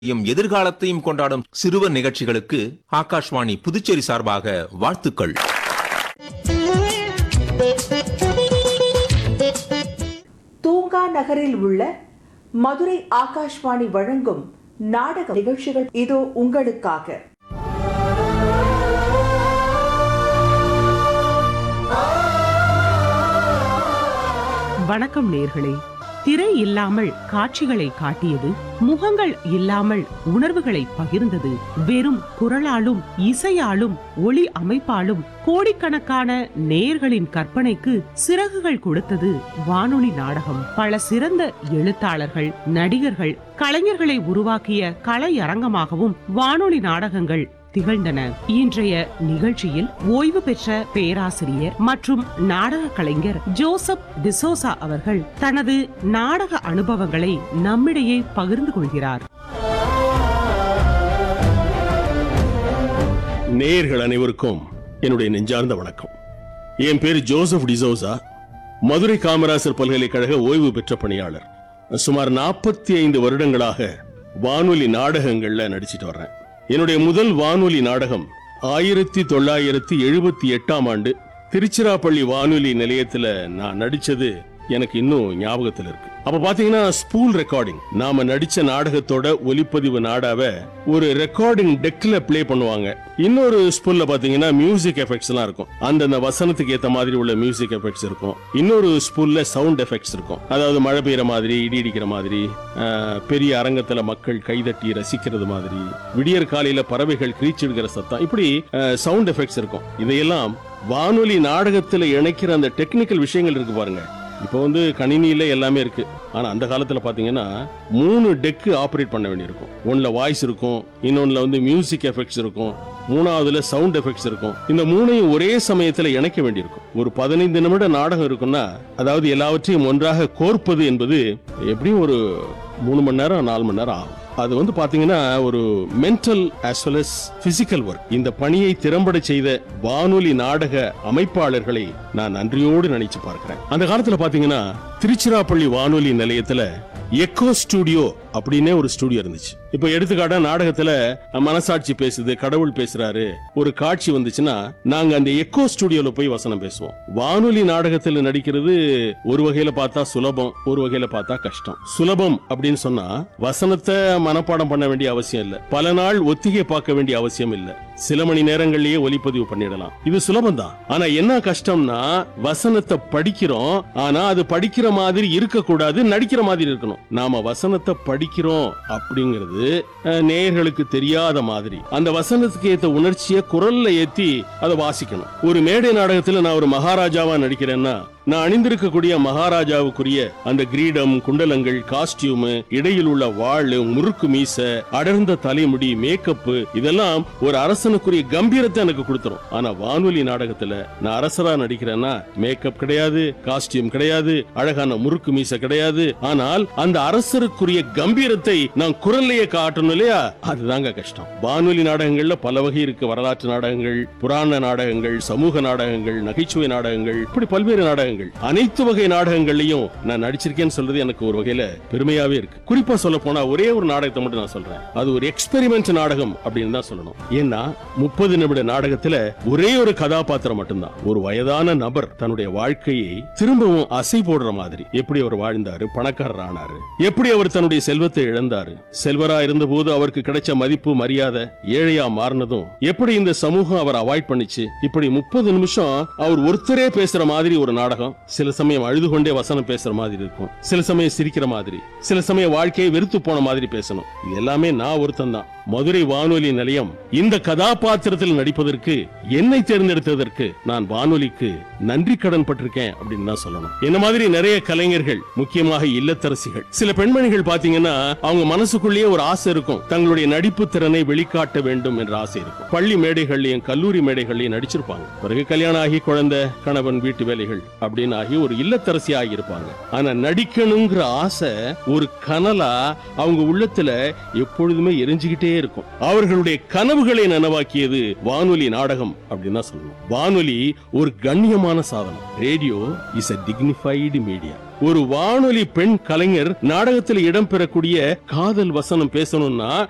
M எதிர்காலத்தையும் கொண்டாடும் சிறுவர் நிகழ்ச்சிகளுக்கு ஆகாஷ்வாணி புதுச்சேரி சார்பாக வாழ்த்துக்கள் தூங்கா நகரில் உள்ள மதுரை ஆகாஷ்வாணி வழங்கும் நாடக நிகழ்ச்சிகள் இதோ உங்களுக்காக வணக்கம் நேர்களே திரை இல்லாமல் காட்சிகளை காட்டியது முகங்கள் இல்லாமல் உணர்வுகளை பகிர்ந்தது வெறும் குரலாலும் இசையாலும் ஒளி அமைப்பாலும் கோடிக்கணக்கான நேயர்களின் கற்பனைக்கு சிறகுகள் கொடுத்தது வானொலி நாடகம் பல சிறந்த எழுத்தாளர்கள் நடிகர்கள் கலைஞர்களை உருவாக்கிய கலையரங்கமாகவும் வானொலி நாடகங்கள் திகழ்ந்தன இன்றைய நிகழ்ச்சியில் ஓய்வு பெற்ற பேராசிரியர் மற்றும் நாடக கலைஞர் ஜோசப் டிசோசா அவர்கள் தனது நாடக அனுபவங்களை நம்மிடையே பகிர்ந்து கொள்கிறார் நேயர்கள் அனைவருக்கும் என்னுடைய நெஞ்சார்ந்த வணக்கம் என் பேர் ஜோசப் டிசோசா மதுரை காமராசர் பல்கலைக்கழக ஓய்வு பெற்ற பணியாளர் சுமார் நாற்பத்தி ஐந்து வருடங்களாக வானொலி நாடகங்கள்ல நடிச்சிட்டு வர்றேன் என்னுடைய முதல் வானொலி நாடகம் ஆயிரத்தி தொள்ளாயிரத்தி எழுபத்தி எட்டாம் ஆண்டு திருச்சிராப்பள்ளி வானொலி நிலையத்துல நான் நடிச்சது எனக்கு இன்னும் ஞாபகத்துல இருக்கு அப்ப பாத்தீங்கன்னா ஸ்பூல் ரெக்கார்டிங் நாம நடிச்ச நாடகத்தோட ஒலிப்பதிவு நாடாவ ஒரு ரெக்கார்டிங் டெக்ல ப்ளே பண்ணுவாங்க இன்னொரு ஸ்பூல்ல பாத்தீங்கன்னா மியூசிக் எஃபெக்ட்ஸ் எல்லாம் இருக்கும் அந்தந்த வசனத்துக்கு ஏத்த மாதிரி உள்ள மியூசிக் எஃபெக்ட்ஸ் இருக்கும் இன்னொரு ஸ்பூல்ல சவுண்ட் எஃபெக்ட்ஸ் இருக்கும் அதாவது மழை பெய்யற மாதிரி இடி இடிக்கிற மாதிரி ஆஹ், பெரிய அரங்கத்துல மக்கள் கைதட்டி ரசிக்கிறது மாதிரி விடியற் காலையில பறவைகள் கிரீச்சிடுகிற சத்தம் இப்படி சவுண்ட் எஃபெக்ட்ஸ் இருக்கும் இதையெல்லாம் வானொலி நாடகத்துல இணைக்கிற அந்த டெக்னிக்கல் விஷயங்கள் இருக்கு பாருங்க இப்போ வந்து கணினியில எல்லாமே இருக்கு ஆனா அந்த காலத்துல பாத்தீங்கன்னா மூணு டெக்கு ஆப்ரேட் பண்ண வேண்டியிருக்கும் ஒண்ணுல வாய்ஸ் இருக்கும் இன்னொன்னுல வந்து மியூசிக் எஃபெக்ட்ஸ் இருக்கும் மூணாவதுல சவுண்ட் எஃபெக்ட்ஸ் இருக்கும் இந்த மூணையும் ஒரே சமயத்துல இணைக்க வேண்டியிருக்கும் ஒரு பதினைந்து நிமிட நாடகம் இருக்குன்னா அதாவது எல்லாவற்றையும் ஒன்றாக கோர்ப்பது என்பது எப்படியும் ஒரு மூணு மணி நேரம் நாலு மணி நேரம் ஆகும் அது வந்து பாத்தீங்கன்னா ஒரு mental as well as physical work இந்த பணியை திறம்பட செய்த வானொலி நாடக அமைப்பாளர்களை நான் நன்றியோடு நினைச்சு பார்க்கிறேன் அந்த காலத்துல பாத்தீங்கன்னா திருச்சிராப்பள்ளி வானொலி நிலையத்துல எக்கோ ஸ்டுடியோ அப்படின்னே ஒரு ஸ்டுடியோ இருந்துச்சு இப்போ எடுத்துக்காட்டா நாடகத்துல மனசாட்சி பேசுது கடவுள் பேசுறாரு ஒரு காட்சி வந்துச்சுன்னா நாங்க அந்த எக்கோ ஸ்டுடியோல போய் வசனம் பேசுவோம் வானொலி நாடகத்துல நடிக்கிறது ஒரு வகையில பார்த்தா சுலபம் ஒரு வகையில பார்த்தா கஷ்டம் சுலபம் அப்படின்னு சொன்னா வசனத்தை மனப்பாடம் பண்ண வேண்டிய அவசியம் இல்ல பல நாள் ஒத்திகை பார்க்க வேண்டிய அவசியம் இல்ல சில மணி நேரங்கள்லயே ஒலிப்பதிவு பண்ணிடலாம் இது சுலபம் தான் ஆனா என்ன கஷ்டம்னா வசனத்தை படிக்கிறோம் ஆனா அது படிக்கிற மாதிரி இருக்க கூடாது நடிக்கிற மாதிரி இருக்கணும் நாம வசனத்தை படிக்கிறோம் அப்படிங்கிறது அஹ், நேயர்களுக்கு தெரியாத மாதிரி அந்த வசனத்துக்கு ஏத்த உணர்ச்சியை குரல்ல ஏத்தி அதை வாசிக்கணும் ஒரு மேடை நாடகத்துல நான் ஒரு மகாராஜாவா நடிக்கிறேன்னா நான் அணிந்திருக்கக்கூடிய மகாராஜாவுக்குரிய அந்த கிரீடம் குண்டலங்கள் காஸ்டியூம் இடையில் உள்ள வாள் முறுக்கு மீச அடர்ந்த தலைமுடி மேக்கப் இதெல்லாம் ஒரு அரசனுக்குரிய கம்பீரத்தை எனக்கு கொடுத்துரும் ஆனா வானொலி நாடகத்துல நான் அரசரா நடிக்கிறேன்னா மேக்கப் கிடையாது காஸ்டியூம் கிடையாது அழகான முறுக்கு மீச கிடையாது ஆனால் அந்த அரசருக்குரிய கம்பீரத்தை நான் குரல்லையே காட்டணும் இல்லையா அதுதாங்க கஷ்டம் வானொலி நாடகங்கள்ல பல வகை இருக்கு வரலாற்று நாடகங்கள் புராண நாடகங்கள் சமூக நாடகங்கள் நகைச்சுவை நாடகங்கள் இப்படி பல்வேறு நாடகங்கள் அனைத்து வகை நாடகங்கள்லயும் நான் நடிச்சிருக்கேன்னு சொல்றது எனக்கு ஒரு வகையில பெருமையாவே இருக்கு குறிப்பா சொல்ல போனா ஒரே ஒரு நாடகத்தை மட்டும் நான் சொல்றேன் அது ஒரு எக்ஸ்பெரிமெண்ட் நாடகம் அப்படின்னு தான் சொல்லணும் ஏன்னா முப்பது நிமிட நாடகத்துல ஒரே ஒரு கதாபாத்திரம் மட்டும்தான் ஒரு வயதான நபர் தன்னுடைய வாழ்க்கையை திரும்பவும் அசை போடுற மாதிரி எப்படி அவர் வாழ்ந்தாரு பணக்காரர் ஆனாரு எப்படி அவர் தன்னுடைய செல்வத்தை இழந்தாரு செல்வரா இருந்தபோது அவருக்கு கிடைச்ச மதிப்பு மரியாதை ஏழையா மாறினதும் எப்படி இந்த சமூகம் அவர் அவாய்ட் பண்ணிச்சு இப்படி முப்பது நிமிஷம் அவர் ஒருத்தரே பேசுற மாதிரி ஒரு நாடகம் சில சமயம் அழுது கொண்டே வசனம் பேசுற மாதிரி இருக்கும் சில சமயம் சிரிக்கிற மாதிரி சில சமயம் வாழ்க்கையை வெறுத்து போன மாதிரி பேசணும் இது எல்லாமே நான் ஒருத்தன் தான் மதுரை வானொலி நிலையம் இந்த கதாபாத்திரத்தில் நடிப்பதற்கு என்னை தேர்ந்தெடுத்ததற்கு நான் வானொலிக்கு நன்றி கடன் பட்டிருக்கேன் அப்படின்னு தான் சொல்லணும் என்ன மாதிரி நிறைய கலைஞர்கள் முக்கியமாக இல்லத்தரசிகள் சில பெண்மணிகள் பாத்தீங்கன்னா அவங்க மனசுக்குள்ளேயே ஒரு ஆசை இருக்கும் தங்களுடைய நடிப்பு திறனை வெளிக்காட்ட வேண்டும் என்ற ஆசை இருக்கும் பள்ளி மேடைகள்லயும் கல்லூரி மேடைகள்லயும் நடிச்சிருப்பாங்க பிறகு கல்யாணம் ஆகி குழந்தை கணவன் வீட்டு வேலைகள் அப்படின்னு ஆகி ஒரு இல்லத்தரசி ஆகி இருப்பாங்க ஆனா நடிக்கணுங்கிற ஆசை ஒரு கனலா அவங்க உள்ளத்துல எப்பொழுதுமே எரிஞ்சுக்கிட்டே இருக்கும் அவர்களுடைய கனவுகளை நனவாக்கியது வானொலி நாடகம் அப்படின்னு தான் சொல்லணும் வானொலி ஒரு கண்ணியமான சாதனம் radio is a dignified media ஒரு வானொலி பெண் கலைஞர் நாடகத்தில் இடம்பெறக்கூடிய காதல் வசனம் பேசணும்னா